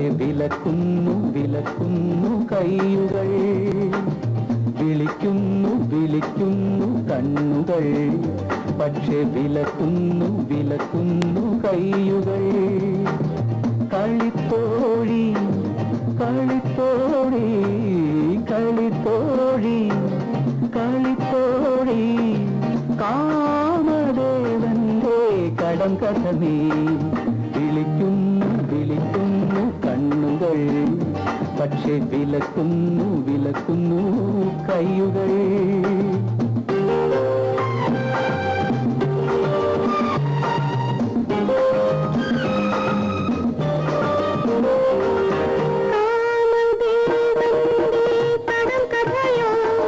പക്ഷെ വിലക്കുന്നു വിലക്കുന്നു കൈയുകൾ വിളിക്കുന്നു വിളിക്കുന്നു കണ്ണുകൾ പക്ഷെ വിലക്കുന്നു വിലക്കുന്നു കൈയുകൾ കളിത്തോഴി കളിത്തോഴി കളിത്തോഴി കളിത്തോഴി കാമദേവന്റെ കടം കഥ നീ വിളിക്കുന്നു വിളിക്കുന്നു കണ്ണുകൾ പക്ഷെ വിലക്കുന്നു വിലക്കുന്നു കൈയുകൾ പഴം കഥയോ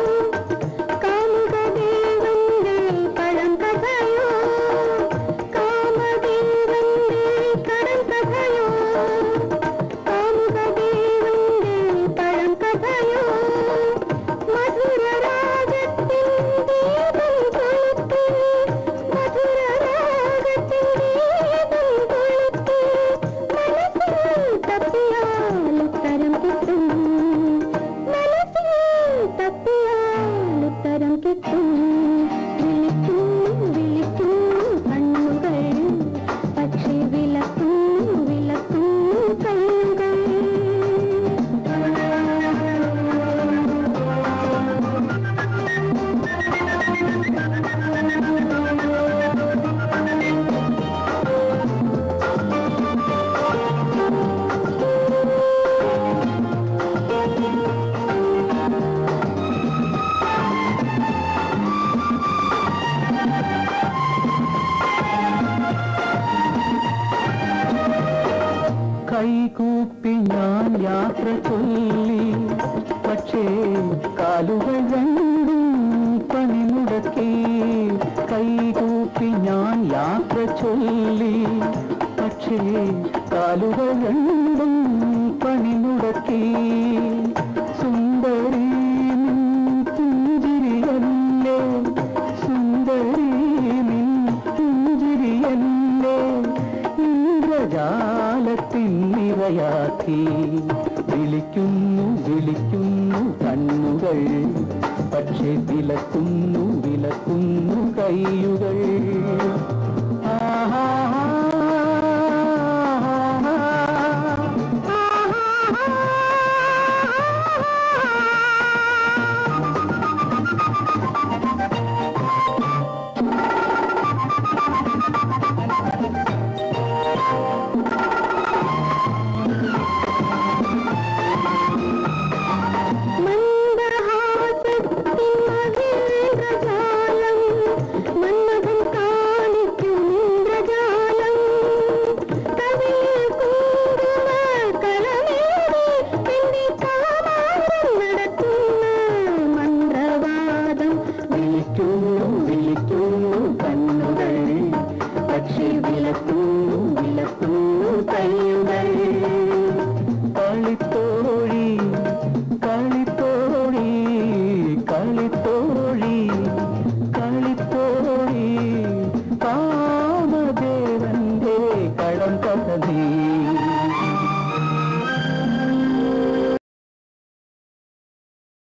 കാമുകദേവന്റെ പഴം കഥയോ കാമദേവന്റെ കടം കഥയോ കാമുകദേവന്റെ പഴം കഥയോ മധുരരാഗത്തിൻ ദീപം കൊളുത്തി മധുരരാഗത്തിൻ ദീപം കൊളുത്തി മനസ്സിൽ തപ്പിയാൽ ഉത്തരം കിട്ടും മനസ്സിൽ തപ്പിയാൽ ഉത്തരം കിട്ടും വിളിക്കുന്നു വിളിക്കുന്നു കണ്ണുകൾ പക്ഷേ വിലക്കുന്നു വിലക്കുന്നു കണ്ണുകൾ കൈകൂപ്പി ഞാൻ യാത്ര ചൊല്ലി പക്ഷേ കാലുകൾ രണ്ടും പണിമുടക്കി കൈകൂപ്പി ഞാൻ യാത്ര ചൊല്ലി പക്ഷേ കാലുകൾ രണ്ടും പണിമുടക്കി സുന്ദരി നിൻ പുഞ്ചിരിയല്ലേ സുന്ദരി നിൻ പുഞ്ചിരിയല്ലേ ഇന്ദ്രജാലത്തിൻ നിറയാക്കി വിളിക്കുന്നു വിളിക്കുന്നു കണ്ണുകൾ പക്ഷെ വിലക്കുന്നു വിലക്കുന്നു കൈയുകൾ ആഹാ മന്ദഹാസത്തിൻ മഹേന്ദ്രജാലം മന്മഥൻ കാണിക്കും ഇന്ദ്രജാലം കവിയിൽ കുങ്കുമ കളമേറി എന്റെ കാമാരം നടത്തുന്ന മന്ത്രവാദം വിളിക്കുന്നു വിളിക്കുന്നു കണ്ണുകൾ പക്ഷെ വിലക്കുന്നു വിലക്കുന്നു കൈയുകൾ കളിത്തോഴി കളിത്തോഴി കളിത്തോഴി കളിത്തോഴി കാമദേവന്റെ കടം കഥ നീ